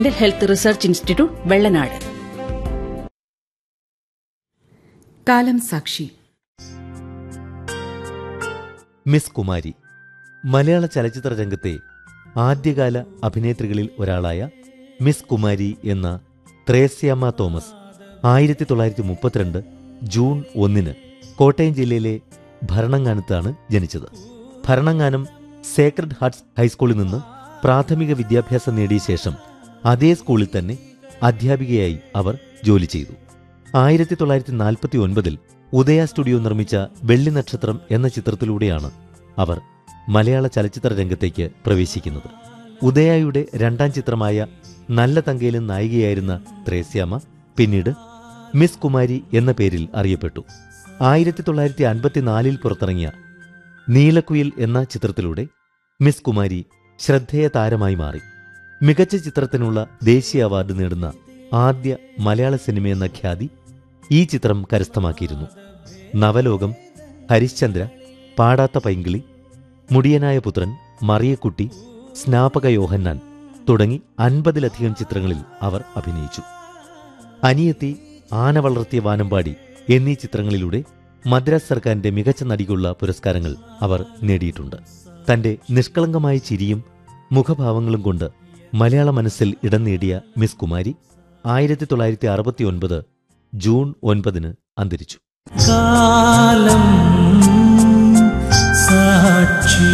mental health research institute Vellanad കാലം സാക്ഷി miss Kumari മലയാള ചലച്ചിത്ര രംഗത്തെ ആദ്യകാല അഭിനേത്രികളിൽ ഒരാളായ മിസ് കുമാരി എന്ന ത്രേസ്യാമ്മ തോമസ് ആയിരത്തി തൊള്ളായിരത്തി മുപ്പത്തിരണ്ട് ജൂൺ ഒന്നിന് കോട്ടയം ജില്ലയിലെ ഭരണങ്ങാനത്താണ് ജനിച്ചത് ഭരണങ്ങാനം സേക്രഡ് ഹാർട്സ് ഹൈസ്കൂളിൽ നിന്ന് പ്രാഥമിക വിദ്യാഭ്യാസം നേടിയ ശേഷം അതേ സ്കൂളിൽ തന്നെ അധ്യാപികയായി അവർ ജോലി ചെയ്തു ആയിരത്തി തൊള്ളായിരത്തി നാൽപ്പത്തി ഒൻപതിൽ ഉദയ സ്റ്റുഡിയോ നിർമ്മിച്ച വെള്ളി നക്ഷത്രം എന്ന ചിത്രത്തിലൂടെയാണ് അവർ മലയാള ചലച്ചിത്ര രംഗത്തേക്ക് പ്രവേശിക്കുന്നത് ഉദയയുടെ രണ്ടാം ചിത്രമായ നല്ല തങ്കയിലും നായികയായിരുന്ന ത്രേസ്യാമ്മ പിന്നീട് മിസ് കുമാരി എന്ന പേരിൽ അറിയപ്പെട്ടു ആയിരത്തി തൊള്ളായിരത്തി അൻപത്തിനാലിൽ പുറത്തിറങ്ങിയ നീലക്കുയിൽ എന്ന ചിത്രത്തിലൂടെ മിസ് കുമാരി ശ്രദ്ധേയ താരമായി മാറി മികച്ച ചിത്രത്തിനുള്ള ദേശീയ അവാർഡ് നേടുന്ന ആദ്യ മലയാള സിനിമയെന്ന ഖ്യാതി ഈ ചിത്രം കരസ്ഥമാക്കിയിരുന്നു നവലോകം ഹരിശ്ചന്ദ്ര പാടാത്ത പൈങ്കിളി മുടിയനായ പുത്രൻ മറിയക്കുട്ടി സ്നാപക യോഹന്നാൻ തുടങ്ങി അൻപതിലധികം ചിത്രങ്ങളിൽ അവർ അഭിനയിച്ചു അനിയത്തി ആന വളർത്തിയ വാനമ്പാടി എന്നീ ചിത്രങ്ങളിലൂടെ മദ്രാസ് സർക്കാരിന്റെ മികച്ച നടിക്കുള്ള പുരസ്കാരങ്ങൾ അവർ നേടിയിട്ടുണ്ട് തന്റെ നിഷ്കളങ്കമായ ചിരിയും മുഖഭാവങ്ങളും കൊണ്ട് മലയാള മനസ്സിൽ ഇടം നേടിയ മിസ് കുമാരി ആയിരത്തി തൊള്ളായിരത്തി അറുപത്തി ഒൻപത് ജൂൺ ഒൻപതിന് അന്തരിച്ചു കാലം സാക്ഷി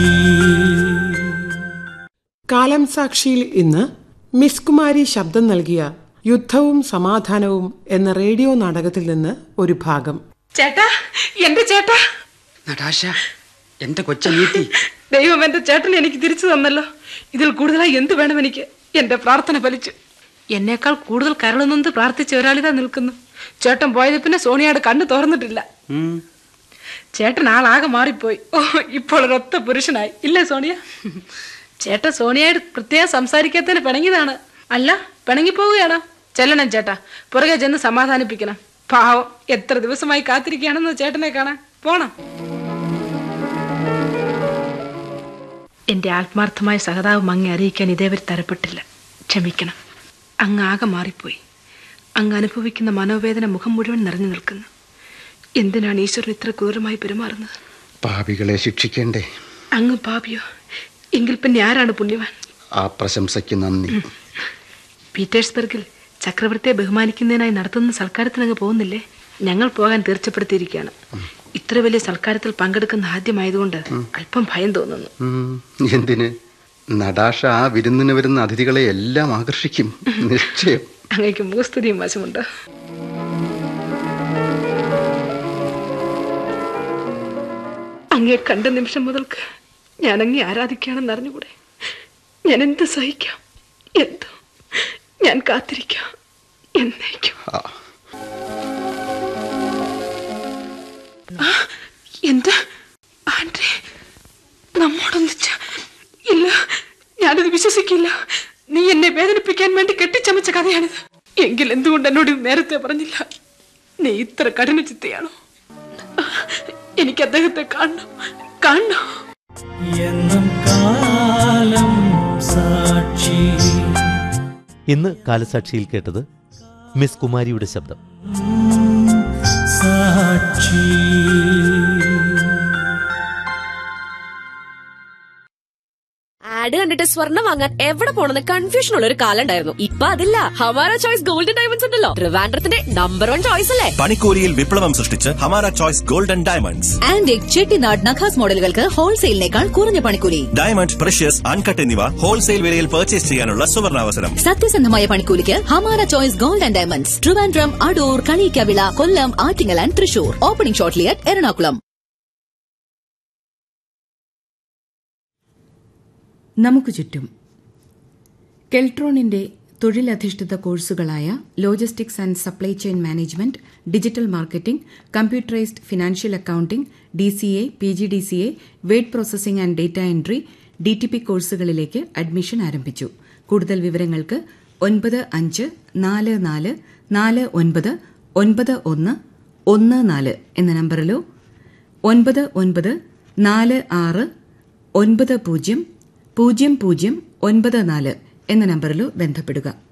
കാലം സാക്ഷിയിൽ ഇന്ന് മിസ് കുമാരി ശബ്ദം നൽകിയ യുദ്ധവും സമാധാനവും എന്ന റേഡിയോ നാടകത്തിൽ നിന്ന് ഒരു ഭാഗം ചേട്ടാ എന്റെ ചേട്ടാ നടാശ എന്റെ കൊച്ചനീത്തി ദൈവം എന്റെ ചേട്ടൻ എനിക്ക് തിരിച്ചു തന്നല്ലോ ഇതിൽ കൂടുതലായി എന്ത് വേണം എനിക്ക് എന്റെ പ്രാർത്ഥന ഫലിച്ചു എന്നേക്കാൾ കൂടുതൽ കരളുന്നത് പ്രാർത്ഥിച്ച ഒരാളിതാ നിൽക്കുന്നു ചേട്ടൻ പോയത് പിന്നെ സോണിയാട് കണ്ണു തുറന്നിട്ടില്ല ചേട്ടൻ ആളാകെ മാറിപ്പോയി ഓ ഇപ്പോൾ ഒരൊത്ത പുരുഷനായി ഇല്ലേ സോണിയ ചേട്ടൻ സോണിയായിട്ട് പ്രത്യേകം സംസാരിക്കാത്തതിന് പിണങ്ങിയതാണ് അല്ല പിണങ്ങിപ്പോവുകയാണോ ചെല്ലണം ചേട്ടാ പുറകെ ചെന്ന് സമാധാനിപ്പിക്കണം പാവം എത്ര ദിവസമായി കാത്തിരിക്കുകയാണെന്ന് ചേട്ടനെ കാണാൻ പോണം എന്റെ ആത്മാർത്ഥമായ സഹതാപം അങ്ങെ അറിയിക്കാൻ ഇതേവരെ തരപ്പെട്ടില്ല ക്ഷമിക്കണം അങ്ങ് ആകെ മാറിപ്പോയി അങ്ങ് അനുഭവിക്കുന്ന മനോവേദന മുഖം മുഴുവൻ നിറഞ്ഞു നിൽക്കുന്നു എന്തിനാണ് ഈശ്വരൻ ഇത്ര ക്രൂരമായി പെരുമാറുന്നത് പാപികളെ ശിക്ഷിക്കേണ്ടേ അങ്ങ് പാപിയോ എങ്കിൽ പിന്നെ ആരാണ് പുണ്യവാൻ ആ പ്രശംസയ്ക്ക് നന്ദി പീറ്റേഴ്സ്ബർഗിൽ ചക്രവർത്തിയെ ബഹുമാനിക്കുന്നതിനായി നടത്തുന്ന സൽക്കാരത്തിനങ്ങ് പോകുന്നില്ലേ ഞങ്ങൾ പോകാൻ തീർച്ചപ്പെടുത്തിയിരിക്കുകയാണ് ഇത്ര വലിയ സൽക്കാരത്തിൽ പങ്കെടുക്കുന്ന ആദ്യമായതുകൊണ്ട് അല്പം ഭയം തോന്നുന്നു ഉം, എന്തിന് നടാശ ആ വിരുന്നിന് വരുന്ന അതിഥികളെ എല്ലാം ആകർഷിക്കും നിശ്ചയം അങ്ങേക്ക് മുഖസ്തുതിയും വശമുണ്ടോ അങ്ങേ കണ്ട നിമിഷം മുതൽക്ക് ഞാൻ അങ്ങേ ആരാധിക്കുകയാണെന്ന് അറിഞ്ഞുകൂടെ ഞാൻ എന്ത് സഹിക്കാം എന്തോ ഞാൻ കാത്തിരിക്കാം എന്നേക്കും ആ, ആ, എന്ത് ആൻഡ്രേ നമ്മോടൊന്നിച്ച ഇല്ല ഞാനത് വിശ്വസിക്കില്ല നീ എന്നെ വേദനിപ്പിക്കാൻ വേണ്ടി കെട്ടിച്ചമച്ച കഥയാണിത് എങ്കിൽ എന്തുകൊണ്ട് എന്നോട് ഇത് നേരത്തെ പറഞ്ഞില്ല നീ ഇത്ര കഠിന ചിത്തയാണോ എനിക്ക് അദ്ദേഹത്തെ കാണണം കാണണം എന്നും കാലം സാക്ഷി ഇന്ന് കാലസാക്ഷിയിൽ കേട്ടത് മിസ് കുമാരിയുടെ ശബ്ദം സാക്ഷി ആഡ് കണ്ടിട്ട് സ്വർണ്ണം വാങ്ങാൻ എവിടെ പോണെന്ന് കൺഫ്യൂഷൻ ഉള്ള ഒരു കാലം ഉണ്ടായിരുന്നു ഇപ്പൊ അതില്ല ഹമാര ചോയ്സ് ഗോൾഡൻ ഡയമണ്ട്സ് ഉണ്ടല്ലോ ട്രിവാൻഡ്രത്തിന്റെ നമ്പർ വൺ ചോയ്സ് അല്ലേ പണിക്കൂലിയിൽ വിപ്ലവം സൃഷ്ടിച്ച് Hamara choice golden diamonds antique Chettinad നഖാസ് മോഡലുകൾക്ക് ഹോൾസെയിലിനേക്കാൾ കുറഞ്ഞ പണിക്കൂലി ഡയമണ്ട് പ്രഷ്യസ് അൺകട്ട് എന്നിവ ഹോൾസെയിൽ വിലയിൽ പർച്ചേസ് ചെയ്യാനുള്ള സുവർണാവസരം സത്യസന്ധമായ പണിക്കൂലിക്ക് Hamara choice gold and diamonds Trivandrum Adoor Kaliyikkavila Kollam Attingal and Thrissur opening shortly at Ernakulam നമുക്ക് ചുറ്റും കെൽട്രോണിന്റെ തൊഴിലധിഷ്ഠിത കോഴ്സുകളായ logistics and supply chain management digital marketing computerised financial accounting D C A P G D C A word processing and data entry D T P കോഴ്സുകളിലേക്ക് admission ആരംഭിച്ചു കൂടുതൽ വിവരങ്ങൾക്ക് ഒൻപത് അഞ്ച് നാല് നാല് നാല് ഒൻപത് ഒൻപത് ഒന്ന് ഒന്ന് നാല് എന്ന നമ്പറിലോ ഒൻപത് ഒൻപത് നാല് ആറ് ഒൻപത് പൂജ്യം പൂജ്യം പൂജ്യം ഒൻപത് നാല് എന്ന നമ്പറിലോ ബന്ധപ്പെടുക